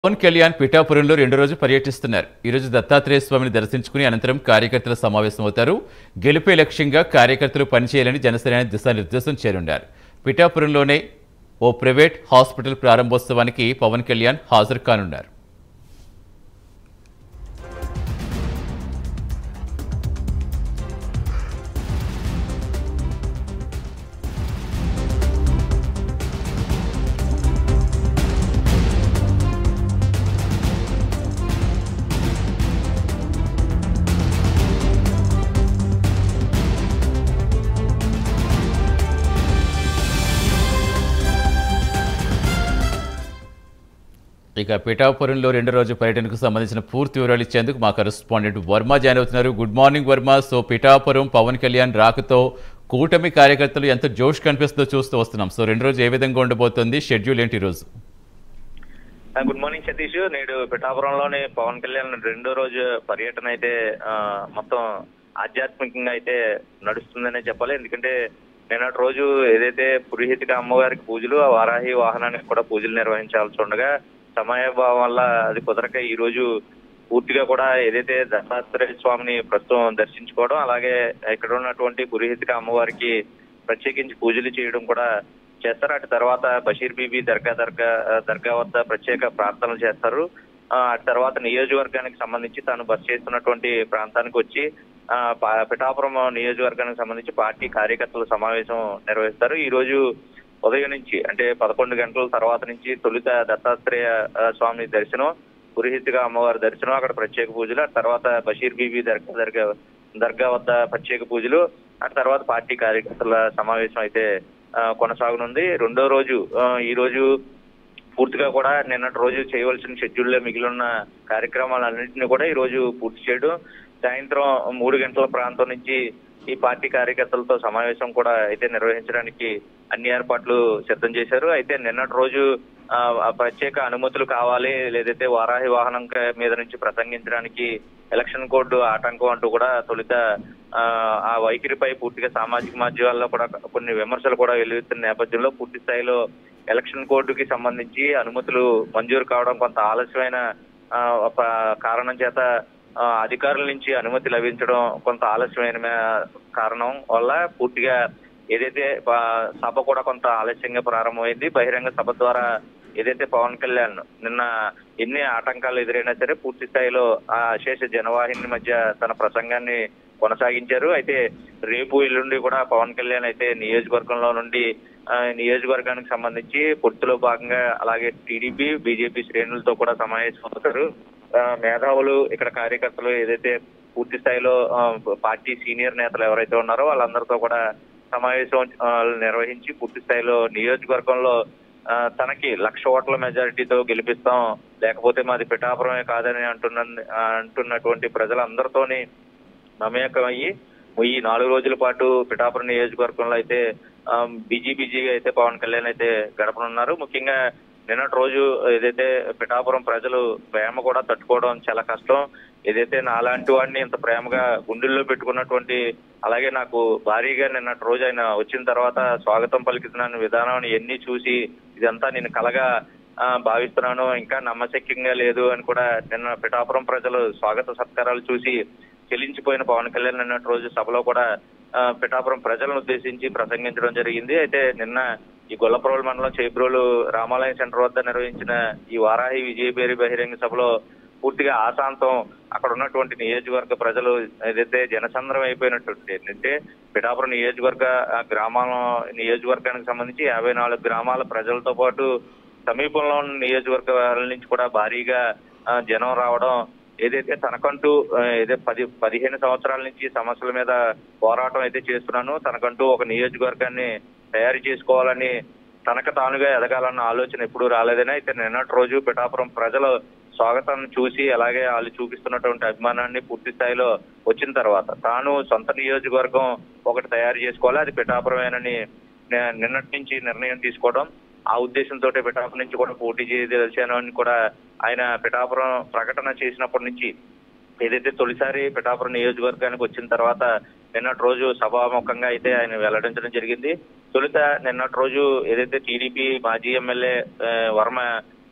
పవన్ కళ్యాణ్ పిఠాపురంలో రెండో రోజు పర్యటిస్తున్నారు ఈ రోజు దత్తాత్రేయ స్వామిని దర్శించుకుని అనంతరం కార్యకర్తల సమావేశం అవుతారు గెలిపే లక్ష్యంగా కార్యకర్తలు పనిచేయాలని జనసేన దిశానిర్దేశం చేరున్నారు పిఠాపురంలోనే ఓ ప్రైవేట్ హాస్పిటల్ ప్రారంభోత్సవానికి పవన్ కళ్యాణ్ హాజరు కానున్నారు ఇక పిఠాపురంలో రెండో రోజు పర్యటనకు సంబంధించిన పూర్తి వివరాలు ఇచ్చేందుకు మా కరెస్పాండెంట్ వర్మ జాయిన్ అవుతున్నారు good morning Varma so Pithapuram Pawan Kalyan రాకతో కూటమి కార్యకర్తలు ఎంత జోష్ కనిపిస్తుందో చూస్తూ వస్తున్నాం సో రెండు రోజు ఏ విధంగా ఉండబోతోంది షెడ్యూల్ ఏంటి ఈ రోజు ఆ, గుడ్ మార్నింగ్ సతీష్ నేడు పిఠాపురంలోని పవన్ కళ్యాణ్ రెండో రోజు పర్యటన అయితే ఆ, మొత్తం ఆధ్యాత్మికంగా అయితే నడుస్తుందనే చెప్పాలి ఎందుకంటే నిన్నటి రోజు ఏదైతే పురోహితిక అమ్మవారికి పూజలు ఆ వారాహి వాహనానికి కూడా పూజలు నిర్వహించాల్సి ఉండగా సమయభావం వల్ల అది కుదరక ఈ రోజు పూర్తిగా కూడా ఏదైతే దత్తాత్రేయ స్వామిని ప్రస్తుతం దర్శించుకోవడం అలాగే ఇక్కడ ఉన్నటువంటి పురోహితిక అమ్మవారికి ప్రత్యేకించి పూజలు చేయడం కూడా చేస్తారు అటు తర్వాత బషీర్ బీబీ దర్గా దర్గా దర్గా వద్ద ప్రత్యేక ప్రార్థనలు చేస్తారు ఆ, అటు తర్వాత నియోజకవర్గానికి సంబంధించి తాను బస్ చేస్తున్నటువంటి ప్రాంతానికి వచ్చి ఆ, పా- పిఠాపురం నియోజకవర్గానికి సంబంధించి పార్టీ కార్యకర్తల సమావేశం నిర్వహిస్తారు ఈ రోజు ఉదయం నుంచి అంటే పదకొండు గంటల తర్వాత నుంచి తొలుత దత్తాత్రేయ ఆ, స్వామి దర్శనం పురోహితిగా అమ్మవారి దర్శనం అక్కడ ప్రత్యేక పూజలు ఆ తర్వాత బషీర్ బీబీ దర్గా దర్గా దర్గా వద్ద ప్రత్యేక పూజలు ఆ తర్వాత పార్టీ కార్యకర్తల సమావేశం అయితే ఆ, కొనసాగనుంది రెండో రోజు ఆ, ఈ రోజు పూర్తిగా కూడా నిన్నటి రోజు చేయవలసిన షెడ్యూల్లో మిగిలిన కార్యక్రమాలన్నింటినీ కూడా ఈ రోజు పూర్తి చేయడం సాయంత్రం మూడు గంటల ప్రాంతం నుంచి ఈ పార్టీ కార్యకర్తలతో సమావేశం కూడా అయితే నిర్వహించడానికి అన్ని ఏర్పాట్లు సిద్ధం చేశారు అయితే నిన్నటి రోజు ఆ, ఆ ప్రత్యేక అనుమతులు కావాలి లేదైతే వారాహి వాహనం క- మీద నుంచి ప్రసంగించడానికి ఎలక్షన్ కోడ్ ఆటంకం అంటూ కూడా తొలుత ఆ, ఆ వైఖరిపై పూర్తిగా సామాజిక మాధ్యమాల్లో కూడా కొన్ని విమర్శలు కూడా వెలువెత్తున్న నేపథ్యంలో పూర్తి స్థాయిలో ఎలక్షన్ కోడ్డుకి సంబంధించి అనుమతులు మంజూరు కావడం కొంత ఆలస్యమైన ఆ, ప- కారణం చేత ఆ, అధికారుల నుంచి అనుమతి లభించడం కొంత ఆలస్యమైన మే- కారణం వల్ల పూర్తిగా ఏదైతే ప- సభ కూడా కొంత ఆలస్యంగా ప్రారంభమైంది బహిరంగ సభ ద్వారా ఏదైతే పవన్ కళ్యాణ్ నిన్న ఎన్ని ఆటంకాలు ఎదురైనా సరే పూర్తి స్థాయిలో ఆ అశేష జనవాహిని మధ్య తన ప్రసంగాన్ని కొనసాగించారు అయితే రేపు ఎల్లుండి కూడా పవన్ కళ్యాణ్ అయితే నియోజకవర్గంలో నుండి ఆ, నియోజకవర్గానికి సంబంధించి పొత్తులో భాగంగా అలాగే టీడీపీ బీజేపీ శ్రేణులతో కూడా సమావేశం అవుతారు ఆ, మేధావులు ఇక్కడ కార్యకర్తలు ఏదైతే పూర్తి స్థాయిలో ఆ, పార్టీ సీనియర్ నేతలు ఎవరైతే ఉన్నారో వాళ్ళందరితో కూడా సమావేశం ఆ, నిర్వహించి పూర్తి స్థాయిలో నియోజకవర్గంలో ఆ, తనకి లక్ష ఓట్ల మెజారిటీతో గెలిపిస్తాం లేకపోతే మాది పిఠాపురమే కాదని అంటున్న ఆ, అంటున్నటువంటి ప్రజలందరితోని మమేకమయ్యి ఈ నాలుగు రోజుల పాటు పిఠాపురం నియోజకవర్గంలో అయితే ఆ, బిజీ బిజీగా అయితే పవన్ కళ్యాణ్ అయితే గడపనున్నారు ముఖ్యంగా నిన్నటి రోజు ఏదైతే పిఠాపురం ప్రజలు ప్రేమ కూడా తట్టుకోవడం చాలా కష్టం ఏదైతే నాలాంటి వాడిని ఇంత ప్రేమగా గుండెల్లో పెట్టుకున్నటువంటి అలాగే నాకు భారీగా నిన్నటి రోజు ఆయన వచ్చిన తర్వాత స్వాగతం పలికితున్న విధానం ఎన్ని చూసి ఇదంతా నేను కలగా ఆ, భావిస్తున్నాను ఇంకా నమ్మశక్యంగా లేదు అని కూడా నిన్న పిఠాపురం ప్రజలు స్వాగత సత్కారాలు చూసి చెల్లించిపోయిన పవన్ కళ్యాణ్ నిన్నటి రోజు సభలో కూడా ఆ, పిఠాపురం ప్రజలను ఉద్దేశించి ప్రసంగించడం జరిగింది అయితే నిన్న ఈ గొల్లప్రోలు మండలం చేబ్రోలు రామాలయం సెంటర్ వద్ద నిర్వహించిన ఈ వారాహి విజయబేరి బహిరంగ సభలో పూర్తిగా ఆశాంతం అక్కడ ఉన్నటువంటి నియోజకవర్గ ప్రజలు ఏదైతే జనసంద్రం అయిపోయినటువంటి ఏంటంటే పిఠాపురం నియోజకవర్గ ఆ, గ్రామాల నియోజకవర్గానికి సంబంధించి యాభై నాలుగు గ్రామాల ప్రజలతో పాటు సమీపంలో ఉన్న నియోజకవర్గాల నుంచి కూడా భారీగా ఆ, జనం రావడం ఏదైతే తనకంటూ ఆ, ఏదో పది పదిహేను సంవత్సరాల నుంచి సమస్యల మీద పోరాటం అయితే చేస్తున్నాను తనకంటూ ఒక నియోజకవర్గాన్ని తయారు చేసుకోవాలని తనకు తానుగా ఎదగాలన్న ఆలోచన ఎప్పుడూ రాలేదని అయితే నిన్నటి రోజు పిఠాపురం ప్రజలు స్వాగతాన్ని చూసి అలాగే వాళ్ళు చూపిస్తున్నటువంటి అభిమానాన్ని పూర్తి స్థాయిలో వచ్చిన తర్వాత తాను సొంత నియోజకవర్గం ఒకటి తయారు చేసుకోవాలి అది పిఠాపురమేనని ని- నిన్నటి నుంచి నిర్ణయం తీసుకోవడం ఆ ఉద్దేశంతో పిఠాపురం నుంచి కూడా పోటీ చేయదలిచాను అని కూడా ఆయన పిఠాపురం ప్రకటన చేసినప్పటి నుంచి ఏదైతే తొలిసారి పిఠాపురం నియోజకవర్గానికి వచ్చిన తర్వాత నిన్నటి రోజు సభాముఖంగా అయితే ఆయన వెల్లడించడం జరిగింది తొలుత నిన్నటి రోజు ఏదైతే టీడీపీ మాజీ ఎమ్మెల్యే ఆ, వర్మ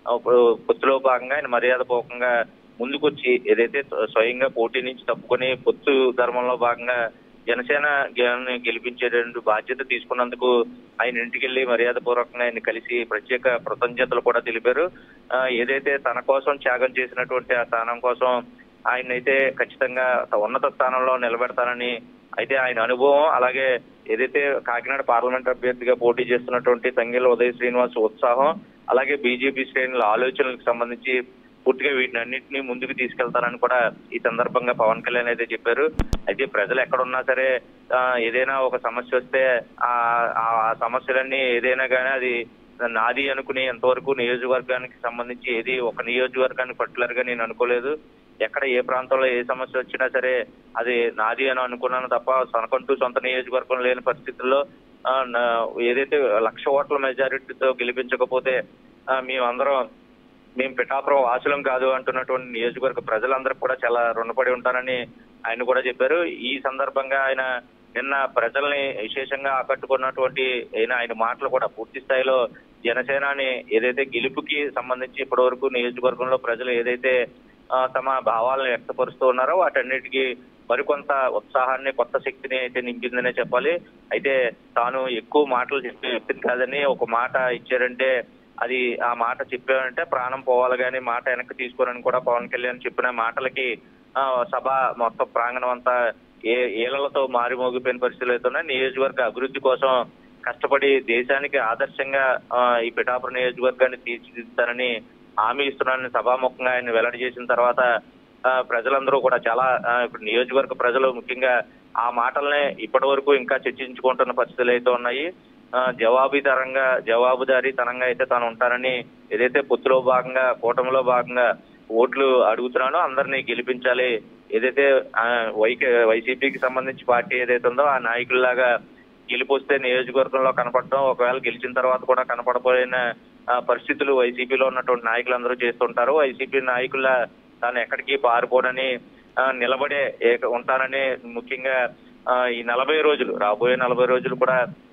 ఇప్పుడు పొత్తులో భాగంగా ఆయన మర్యాద పూర్వకంగా ముందుకొచ్చి ఏదైతే స్వయంగా పోటీ నుంచి తప్పుకొని పొత్తు ధర్మంలో భాగంగా జనసేన గె- గెలిపించేటువంటి బాధ్యత తీసుకున్నందుకు ఆయన ఇంటికి వెళ్లి మర్యాద పూర్వకంగా ఆయన కలిసి ప్రత్యేక కృతజ్ఞతలు కూడా తెలిపారు ఆ, ఏదైతే తన కోసం త్యాగం చేసినటువంటి ఆ స్థానం కోసం ఆయన అయితే ఖచ్చితంగా ఉన్నత స్థానంలో నిలబెడతానని అయితే ఆయన అనుభవం అలాగే ఏదైతే కాకినాడ పార్లమెంట్ అభ్యర్థిగా పోటీ చేస్తున్నటువంటి తంగెల ఉదయ్ శ్రీనివాస్ ఉత్సాహం అలాగే బీజేపీ శ్రేణుల ఆలోచనలకు సంబంధించి పూర్తిగా వీటిని అన్నింటినీ ముందుకు తీసుకెళ్తారని కూడా ఈ సందర్భంగా పవన్ కళ్యాణ్ అయితే చెప్పారు అయితే ప్రజలు ఎక్కడున్నా సరే ఆ, ఏదైనా ఒక సమస్య వస్తే ఆ ఆ సమస్యలన్నీ ఏదైనా కానీ అది నాది అనుకుని ఎంతవరకు నియోజకవర్గానికి సంబంధించి ఏది ఒక నియోజకవర్గానికి పర్టికులర్ గా నేను అనుకోలేదు ఎక్కడ ఏ ప్రాంతంలో ఏ సమస్య వచ్చినా సరే అది నాది అని అనుకున్నాను తప్ప తనకంటూ సొంత నియోజకవర్గం లేని పరిస్థితుల్లో ఆ, నా- ఏదైతే లక్ష ఓట్ల మెజారిటీతో గెలిపించకపోతే ఆ, మేమందరం మేము పిఠాపురం వాసులం కాదు అంటున్నటువంటి నియోజకవర్గ ప్రజలందరూ కూడా చాలా రుణపడి ఉంటారని ఆయన కూడా చెప్పారు ఈ సందర్భంగా ఆయన నిన్న ప్రజల్ని విశేషంగా ఆకట్టుకున్నటువంటి ఆయన ఆయన మాటలు కూడా పూర్తి స్థాయిలో జనసేనాని ఏదైతే గెలుపుకి సంబంధించి ఇప్పటి వరకు నియోజకవర్గంలో ప్రజలు ఏదైతే ఆ, తమ భావాలను వ్యక్తపరుస్తూ ఉన్నారో వాటన్నిటికీ మరికొంత ఉత్సాహాన్ని కొత్త శక్తిని అయితే నింపిందనే చెప్పాలి అయితే తాను ఎక్కువ మాటలు చెప్పే వ్యక్తిని కాదని ఒక మాట ఇచ్చారంటే అది ఆ మాట చెప్పామంటే ప్రాణం పోవాలి కానీ మాట వెనక్కి తీసుకోరని కూడా పవన్ కళ్యాణ్ చెప్పిన మాటలకి ఆ, సభ మొత్తం ప్రాంగణం అంతా ఏ ఏళ్లతో మారిమోగిపోయిన పరిస్థితులు అయితే ఉన్నాయి నియోజకవర్గ అభివృద్ధి కోసం కష్టపడి దేశానికి ఆదర్శంగా ఆ, ఈ పిఠాపురం నియోజకవర్గాన్ని తీర్చిదిద్దుతారని హామీ ఇస్తున్నానని సభాముఖంగా ఆయన వెల్లడి చేసిన తర్వాత ఆ, ప్రజలందరూ కూడా చాలా ఆ, ఇప్పుడు నియోజకవర్గ ప్రజలు ముఖ్యంగా ఆ మాటలనే ఇప్పటి వరకు ఇంకా చర్చించుకుంటున్న పరిస్థితులు అయితే ఉన్నాయి ఆ, జవాబుదారంగా జవాబుదారీతనంగా అయితే తాను ఉంటానని ఏదైతే పొత్తులో భాగంగా కూటమిలో భాగంగా ఓట్లు అడుగుతున్నానో అందరినీ గెలిపించాలి ఏదైతే ఆ, వైకే వైసీపీకి సంబంధించి పార్టీ ఏదైతే ఉందో ఆ నాయకుల్లాగా గెలిపొస్తే నియోజకవర్గంలో కనపడటం ఒకవేళ గెలిచిన తర్వాత కూడా కనపడపోయిన ఆ, పరిస్థితులు వైసీపీలో ఉన్నటువంటి నాయకులందరూ చేస్తుంటారు వైసీపీ నాయకుల తాను ఎక్కడికి పారిపోనని ఆ, నిలబడే ఏక- ఉంటానని ముఖ్యంగా ఆ, ఈ నలభై రోజులు రాబోయే నలభై రోజులు కూడా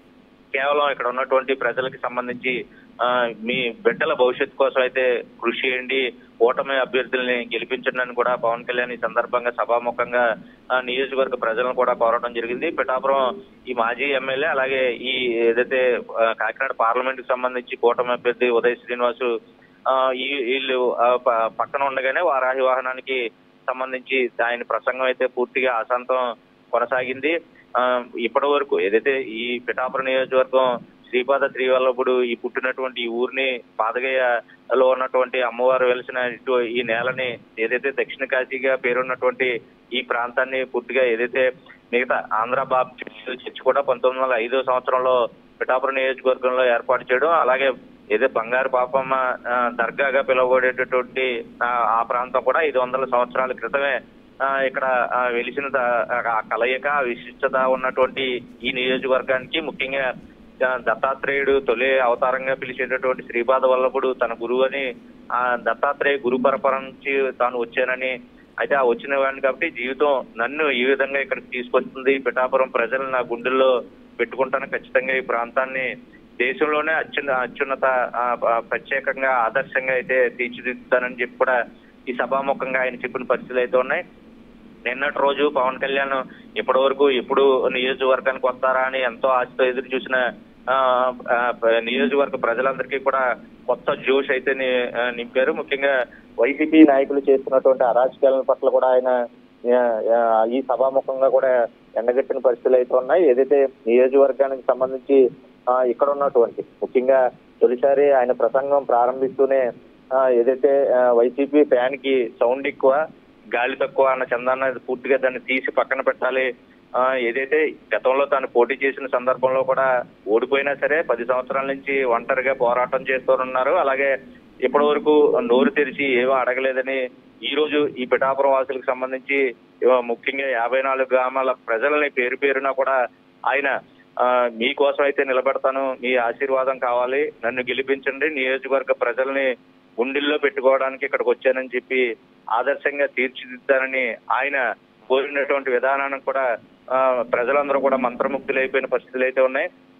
కేవలం ఇక్కడ ఉన్నటువంటి ప్రజలకు సంబంధించి ఆ, మీ బిడ్డల భవిష్యత్తు కోసం అయితే కృషి చేయండి ఓటమి అభ్యర్థుల్ని గెలిపించండి అని కూడా పవన్ కళ్యాణ్ ఈ సందర్భంగా సభాముఖంగా ఆ, నియోజకవర్గ ప్రజలను కూడా కోరడం జరిగింది పిఠాపురం ఈ మాజీ ఎమ్మెల్యే అలాగే ఈ ఏదైతే ఆ, కాకినాడ పార్లమెంట్ కి సంబంధించి కూటమి అభ్యర్థి ఉదయ్ శ్రీనివాసు ఆ, ఈ వీళ్ళు ఆ, ప- పక్కన ఉండగానే వారాహి వాహనానికి సంబంధించి ఆయన ప్రసంగం అయితే పూర్తిగా అశాంతం కొనసాగింది ఆ, ఇప్పటి వరకు ఏదైతే ఈ పిఠాపురం నియోజకవర్గం శ్రీపాద శ్రీవల్లభుడు ఈ పుట్టినటువంటి ఈ ఊరిని పాదగయ్యలో ఉన్నటువంటి అమ్మవారు వెలిసిన ఇటు ఈ నేలని ఏదైతే దక్షిణ కాశీగా పేరున్నటువంటి ఈ ప్రాంతాన్ని పూర్తిగా ఏదైతే మిగతా ఆంధ్ర బాప్టిస్ట్ చర్చ్ కూడా పంతొమ్మిది వందల ఐదో సంవత్సరంలో పిఠాపురం నియోజకవర్గంలో ఏర్పాటు చేయడం అలాగే ఏదో బంగారు పాపమ్మ ఆ, దర్గాగా పిలువబడేటటువంటి ఆ, ఆ ప్రాంతం కూడా ఐదు వందల సంవత్సరాల క్రితమే ఆ, ఇక్కడ ఆ, వెలిసిన ద- ఆ కలయిక ఆ విశిష్టత ఉన్నటువంటి ఈ నియోజకవర్గానికి ముఖ్యంగా ఆ, దత్తాత్రేయుడు తొలి అవతారంగా పిలిచేటటువంటి శ్రీపాద వల్లభుడు తన గురువు అని ఆ దత్తాత్రేయ గురు పరపర నుంచి తాను వచ్చానని అయితే ఆ వచ్చిన వాడిని కాబట్టి జీవితం నన్ను ఈ విధంగా ఇక్కడికి తీసుకొస్తుంది పిఠాపురం ప్రజలు నా గుండెల్లో పెట్టుకుంటాను ఖచ్చితంగా ఈ ప్రాంతాన్ని దేశంలోనే అత్యున్న అత్యున్నత ఆ, ఆ, ప్రత్యేకంగా ఆదర్శంగా అయితే తీర్చిదిద్దుతానని చెప్పి కూడా ఈ సభాముఖంగా ఆయన చెప్పిన పరిస్థితులు అయితే ఉన్నాయి నిన్నటి రోజు పవన్ కళ్యాణ్ ఇప్పటి వరకు ఎప్పుడు నియోజకవర్గానికి వస్తారా అని ఎంతో ఆశతో ఎదురు చూసిన ఆ, ఆ, నియోజకవర్గ ప్రజలందరికీ కూడా కొత్త జోష్ అయితే ని- ఆ, నింపారు ముఖ్యంగా వైసీపీ నాయకులు చేస్తున్నటువంటి అరాచకాల పట్ల కూడా ఆయన ఆ, ఆ, ఈ సభాముఖంగా కూడా ఎండగట్టిన పరిస్థితులు అయితే ఉన్నాయి ఏదైతే నియోజకవర్గానికి సంబంధించి ఆ, ఇక్కడ ఉన్నటువంటి ముఖ్యంగా తొలిసారి ఆయన ప్రసంగం ప్రారంభిస్తూనే ఆ, ఏదైతే ఆ, వైసీపీ ఫ్యాన్ కి సౌండ్ ఎక్కువ గాలి తక్కువ అన్న చందాన్ని పూర్తిగా దాన్ని తీసి పక్కన పెట్టాలి ఆ, ఏదైతే గతంలో తాను పోటీ చేసిన సందర్భంలో కూడా ఓడిపోయినా సరే పది సంవత్సరాల నుంచి ఒంటరిగా పోరాటం చేస్తున్నారు అలాగే ఇప్పటి వరకు నోరు తెరిచి ఏవో అడగలేదని ఈ రోజు ఈ పిఠాపురం వాసులకు సంబంధించి ఇవ- ముఖ్యంగా యాభై నాలుగు గ్రామాల ప్రజలని పేరు పేరున కూడా ఆయన ఆ, మీకోసం అయితే నిలబెడతాను మీ ఆశీర్వాదం కావాలి నన్ను గెలిపించండి నియోజకవర్గ ప్రజల్ని గుండెల్లో పెట్టుకోవడానికి ఇక్కడికి వచ్చానని చెప్పి ఆదర్శంగా తీర్చిదిద్దానని ఆయన కోరినటువంటి విధానాన్ని కూడా ఆ, ప్రజలందరూ కూడా మంత్రముగ్ధులైపోయిన పరిస్థితులు అయితే ఉన్నాయి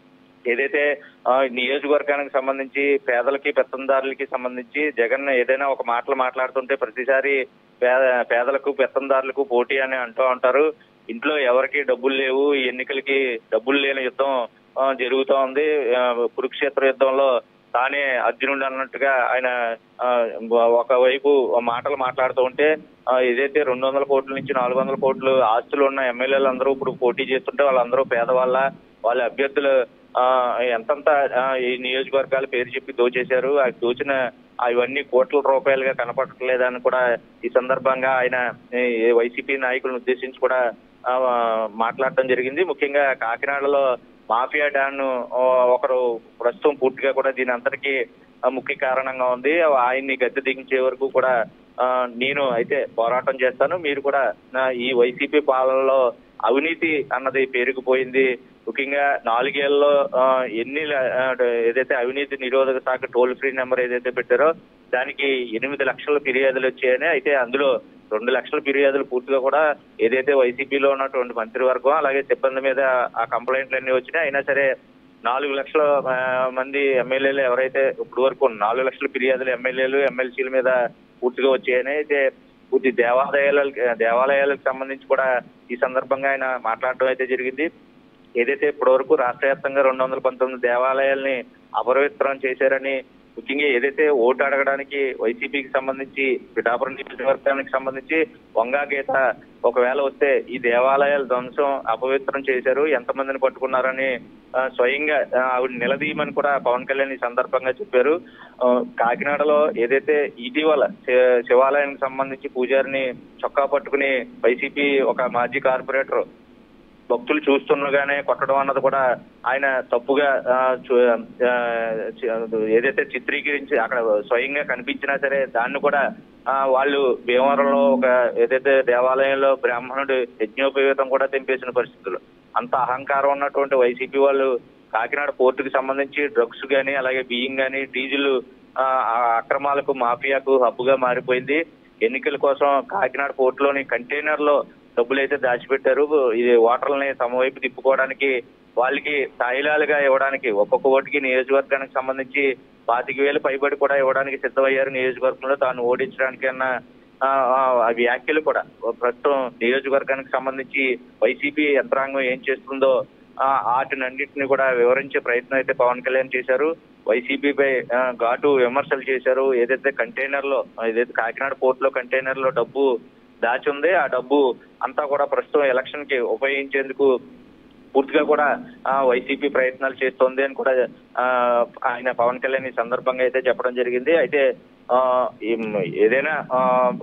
ఏదైతే ఆ, నియోజకవర్గానికి సంబంధించి పేదలకి పెత్తందారులకి సంబంధించి జగన్ ఏదైనా ఒక మాటలు మాట్లాడుతుంటే ప్రతిసారి పేద పేదలకు పెత్తందారులకు పోటీ అని అంటూ ఉంటారు ఇంట్లో ఎవరికి డబ్బులు లేవు ఈ ఎన్నికలకి డబ్బులు లేని యుద్ధం ఆ, జరుగుతూ ఉంది ఆ, కురుక్షేత్ర యుద్ధంలో తానే అర్జునుడు అన్నట్టుగా ఆయన ఆ, ఒకవైపు మాటలు మాట్లాడుతూ ఉంటే ఆ, ఏదైతే రెండు వందల కోట్ల నుంచి నాలుగు వందల కోట్లు ఆస్తులు ఉన్న ఎమ్మెల్యేలు అందరూ ఇప్పుడు పోటీ చేస్తుంటే వాళ్ళందరూ పేదవాళ్ళ వాళ్ళ అభ్యర్థులు ఆ, ఎంతంత ఆ, ఈ నియోజకవర్గాల పేరు చెప్పి దోచేశారు ఆ దోచిన అవన్నీ కోట్ల రూపాయలుగా కనపడట్లేదని కూడా ఈ సందర్భంగా ఆయన ఈ వైసీపీ నాయకులను ఉద్దేశించి కూడా ఆ, మాట్లాడటం జరిగింది ముఖ్యంగా కాకినాడలో మాఫియా డాన్ ఒకరు ప్రస్తుతం పూర్తిగా కూడా దీని అంతటికీ ఆ, ముఖ్య కారణంగా ఉంది ఆయన్ని గద్దె దించే వరకు కూడా ఆ, నేను అయితే పోరాటం చేస్తాను మీరు కూడా నా ఈ వైసీపీ పాలనలో అవినీతి అన్నది పెరిగిపోయింది ముఖ్యంగా నాలుగేళ్లలో ఆ, ఎన్ని ల- ఆ, ఏదైతే అవినీతి నిరోధక శాఖ టోల్ ఫ్రీ నెంబర్ ఏదైతే పెట్టారో దానికి ఎనిమిది లక్షల ఫిర్యాదులు వచ్చాయని అయితే అందులో రెండు లక్షల ఫిర్యాదులు పూర్తిగా కూడా ఏదైతే వైసీపీలో ఉన్నటువంటి మంత్రివర్గం అలాగే సిబ్బంది మీద ఆ కంప్లైంట్లు అన్ని వచ్చినాయి అయినా సరే నాలుగు లక్షల ఆ, మంది ఎమ్మెల్యేలు ఎవరైతే ఇప్పుడు వరకు నాలుగు లక్షల ఫిర్యాదులు ఎమ్మెల్యేలు ఎమ్మెల్సీల మీద పూర్తిగా వచ్చాయని అయితే పూర్తి దేవాలయాల దేవాలయాలకు సంబంధించి కూడా ఈ సందర్భంగా ఆయన మాట్లాడడం అయితే జరిగింది ఏదైతే ఇప్పటి వరకు రాష్ట్ర వ్యాప్తంగా రెండు వందల పంతొమ్మిది దేవాలయాల్ని అపవిత్రం చేశారని ముఖ్యంగా ఏదైతే ఓటు అడగడానికి వైసీపీకి సంబంధించి పిఠాపురం నియోజకవర్గానికి సంబంధించి వంగా గీత ఒకవేళ వస్తే ఈ దేవాలయాల ధ్వంసం అపవిత్రం చేశారు ఎంతమందిని పట్టుకున్నారని ఆ, స్వయంగా ఆ, ఆవిడ నిలదీయమని కూడా పవన్ కళ్యాణ్ ఈ సందర్భంగా చెప్పారు ఆ, కాకినాడలో ఏదైతే ఇటీవల శి- శివాలయానికి సంబంధించి పూజారిని చొక్కా పట్టుకుని వైసీపీ ఒక మాజీ కార్పొరేటర్ భక్తులు చూస్తుండగానే కొట్టడం అన్నది కూడా ఆయన తప్పుగా ఆ, చూ- ఆ, చి- ఏదైతే చిత్రీకరించి అక్కడ స్వయంగా కనిపించినా సరే దాన్ని కూడా ఆ, వాళ్ళు భీమవరంలో ఒక ఏదైతే దేవాలయంలో బ్రాహ్మణుడు యజ్ఞోపవేతం కూడా తెంపేసిన పరిస్థితులు అంత అహంకారం ఉన్నటువంటి వైసీపీ వాళ్ళు కాకినాడ పోర్టుకి సంబంధించి డ్రగ్స్ గానీ అలాగే బియ్యం గానీ డీజిల్ ఆ, ఆ అక్రమాలకు మాఫియాకు హబ్బుగా మారిపోయింది ఎన్నికల కోసం కాకినాడ పోర్టులోని కంటైనర్ లో డబ్బులు అయితే దాచిపెట్టారు ఇది ఓటర్లని తమ వైపు తిప్పుకోవడానికి వాళ్ళకి తాయిలాలుగా ఇవ్వడానికి ఒక్కొక్క ఓటుకి నియోజకవర్గానికి సంబంధించి పాతిక వేలు పైబడి కూడా ఇవ్వడానికి సిద్ధమయ్యారు నియోజకవర్గంలో తాను ఓడించడానికి అన్న ఆ, ఆ, ఆ వ్యాఖ్యలు కూడా ప్రస్తుతం నియోజకవర్గానికి సంబంధించి వైసీపీ యంత్రాంగం ఏం చేస్తుందో ఆ వాటినన్నింటినీ కూడా వివరించే ప్రయత్నం అయితే పవన్ కళ్యాణ్ చేశారు వైసీపీపై ఆ, ఘాటు విమర్శలు చేశారు ఏదైతే కంటైనర్ లో ఏదైతే కాకినాడ పోర్ట్ లో కంటైనర్ లో డబ్బు దాచి ఉంది ఆ డబ్బు అంతా కూడా ప్రస్తుతం ఎలక్షన్ కి ఉపయోగించేందుకు పూర్తిగా కూడా ఆ, వైసీపీ ప్రయత్నాలు చేస్తోంది అని కూడా ఆ, ఆయన పవన్ కళ్యాణ్ ఈ సందర్భంగా అయితే చెప్పడం జరిగింది అయితే ఆ, ఈ- ఏదైనా ఆ,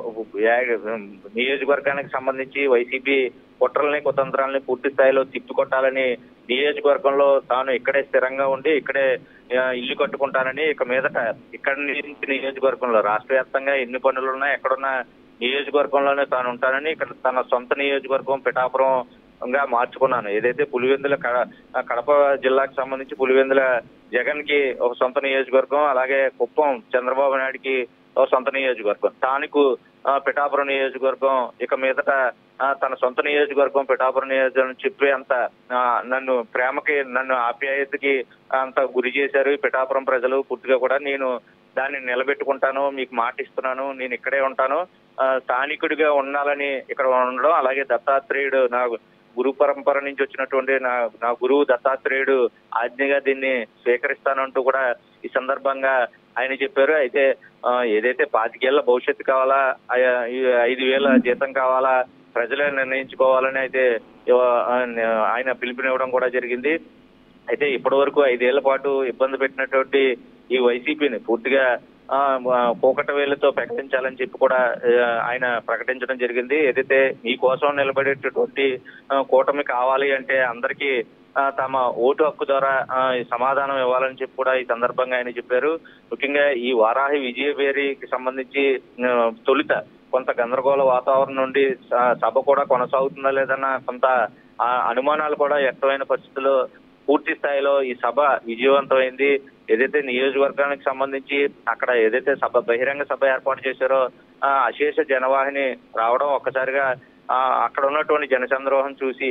యా- నియోజకవర్గానికి సంబంధించి వైసీపీ కుట్రల్ని కుతంత్రాలని పూర్తి స్థాయిలో తిప్పికొట్టాలని నియోజకవర్గంలో తాను ఇక్కడే స్థిరంగా ఉండి ఇక్కడే ఆ, ఇల్లు కట్టుకుంటానని ఇక మీదట ఇక్కడ నుంచి నియోజకవర్గంలో రాష్ట్ర వ్యాప్తంగా ఎన్ని పనులు ఉన్నా ఎక్కడున్నా నియోజకవర్గంలోనే తాను ఉంటానని ఇక్కడ తన సొంత నియోజకవర్గం పిఠాపురం గా మార్చుకున్నాను ఏదైతే పులివెందుల కడ- కడప జిల్లాకు సంబంధించి పులివెందుల జగన్ కి ఒక సొంత నియోజకవర్గం అలాగే కుప్పం చంద్రబాబు నాయుడుకి ఒక సొంత నియోజకవర్గం తానుకు ఆ, పిఠాపురం నియోజకవర్గం ఇక మీదట ఆ, తన సొంత నియోజకవర్గం పిఠాపురం నియోజకవర్గం చెప్పే అంత ఆ, నన్ను ప్రేమకి నన్ను ఆప్యాయతకి అంత గురి చేశారు ఈ పిఠాపురం ప్రజలు పూర్తిగా కూడా నేను దాన్ని నిలబెట్టుకుంటాను మీకు మాట ఇస్తున్నాను నేను ఇక్కడే ఉంటాను ఆ, స్థానికుడిగా ఉండాలని ఇక్కడ ఉండడం అలాగే దత్తాత్రేయుడు నా గురు పరంపర నుంచి వచ్చినటువంటి నా నా గురువు దత్తాత్రేయుడు ఆజ్ఞగా దీన్ని స్వీకరిస్తానంటూ కూడా ఈ సందర్భంగా ఆయన చెప్పారు అయితే ఆ, ఏదైతే పాతికేళ్ల భవిష్యత్తు కావాలా ఆ- ఈ ఐదు వేల జీతం కావాలా ప్రజలే నిర్ణయించుకోవాలని అయితే ఇవ- ఆయన పిలుపునివ్వడం కూడా జరిగింది అయితే ఇప్పటి వరకు ఐదేళ్ల పాటు ఇబ్బంది పెట్టినటువంటి ఈ వైసీపీని పూర్తిగా ఆ, ఆ, కూకట వేలతో ప్రకటించాలని చెప్పి కూడా ఆ, ఆయన ప్రకటించడం జరిగింది ఏదైతే మీ కోసం నిలబడేటటువంటి ఆ, కూటమి కావాలి అంటే అందరికీ ఆ, తమ ఓటు హక్కు ద్వారా ఆ, ఈ సమాధానం ఇవ్వాలని చెప్పి కూడా ఈ సందర్భంగా ఆయన చెప్పారు ముఖ్యంగా ఈ వారాహి విజయభేరికి సంబంధించి ఆ, తొలుత కొంత గందరగోళ వాతావరణం నుండి స- సభ కూడా కొనసాగుతుందా లేదన్న కొంత ఆ, అనుమానాలు కూడా వ్యక్తమైన పరిస్థితుల్లో పూర్తి స్థాయిలో ఈ సభ విజయవంతమైంది ఏదైతే నియోజకవర్గానికి సంబంధించి అక్కడ ఏదైతే సభ బహిరంగ సభ ఏర్పాటు చేశారో ఆ అశేష జనవాహిని రావడం ఒక్కసారిగా ఆ, అక్కడ ఉన్నటువంటి జనసంద్రోహం చూసి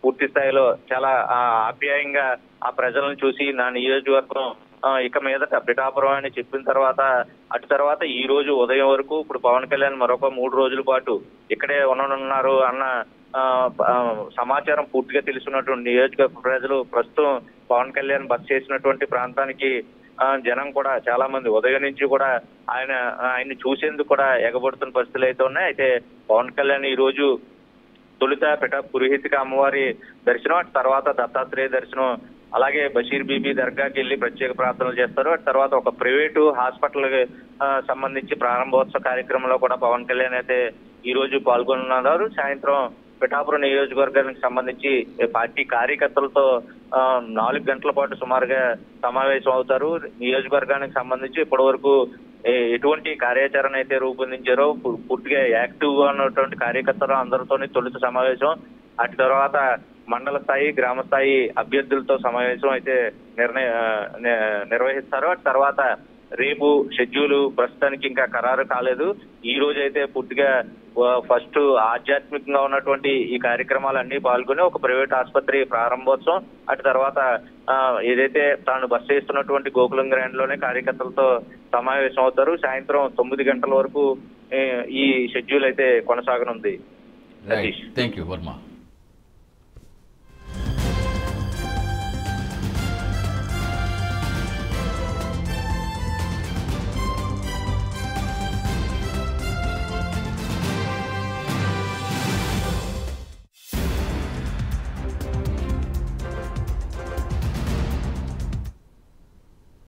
పూర్తి స్థాయిలో చాలా ఆ, ఆప్యాయంగా ఆ ప్రజలను చూసి నా నియోజకవర్గం ఆ, ఇక మీదట పిఠాపురం అని చెప్పిన తర్వాత అటు తర్వాత ఈ రోజు ఉదయం వరకు ఇప్పుడు పవన్ కళ్యాణ్ మరొక మూడు రోజుల పాటు ఇక్కడే ఉండనున్నారు అన్న ఆ, ఆ, సమాచారం పూర్తిగా తెలుసున్నటువంటి నియోజకవర్గ ప్రజలు ప్రస్తుతం పవన్ కళ్యాణ్ బస్ చేసినటువంటి ప్రాంతానికి ఆ, జనం కూడా చాలా మంది ఉదయం నుంచి కూడా ఆయన ఆయన్ని చూసేందుకు కూడా ఎగబడుతున్న పరిస్థితులు అయితే ఉన్నాయి అయితే పవన్ కళ్యాణ్ ఈ రోజు తొలుత పిట పురోహితిక అమ్మవారి దర్శనం అటు తర్వాత దత్తాత్రేయ దర్శనం అలాగే బషీర్ బీబీ దర్గాకి వెళ్ళి ప్రత్యేక ప్రార్థనలు చేస్తారు అటు తర్వాత ఒక ప్రైవేటు హాస్పిటల్ సంబంధించి ప్రారంభోత్సవ కార్యక్రమంలో కూడా పవన్ కళ్యాణ్ అయితే ఈ రోజు పాల్గొన్నారు సాయంత్రం పిఠాపురం నియోజకవర్గానికి సంబంధించి పార్టీ కార్యకర్తలతో ఆ, నాలుగు గంటల పాటు సుమారుగా సమావేశం అవుతారు నియోజకవర్గానికి సంబంధించి ఇప్పటి వరకు ఏ- ఎటువంటి కార్యాచరణ అయితే రూపొందించారో పు- పూర్తిగా యాక్టివ్ గా ఉన్నటువంటి కార్యకర్తలు అందరితోని తొలుత సమావేశం అటు తర్వాత మండల స్థాయి గ్రామ స్థాయి అభ్యర్థులతో సమావేశం అయితే నిర్ణయ ఆ, ని- నిర్వహిస్తారు అటు తర్వాత రేపు షెడ్యూల్ ప్రస్తుతానికి ఇంకా ఖరారు కాలేదు ఈ రోజు అయితే పూర్తిగా ఫస్ట్ ఆధ్యాత్మికంగా ఉన్నటువంటి ఈ కార్యక్రమాలన్నీ పాల్గొని ఒక ప్రైవేట్ ఆసుపత్రి ప్రారంభోత్సవం అటు తర్వాత ఆ, ఏదైతే తాను బస్ చేస్తున్నటువంటి గోకులం గ్రాండ్ లోనే కార్యకర్తలతో సమావేశం అవుతారు సాయంత్రం తొమ్మిది గంటల వరకు ఏ, ఈ షెడ్యూల్ అయితే కొనసాగనుంది రైట్ థ్యాంక్ యూ వర్మ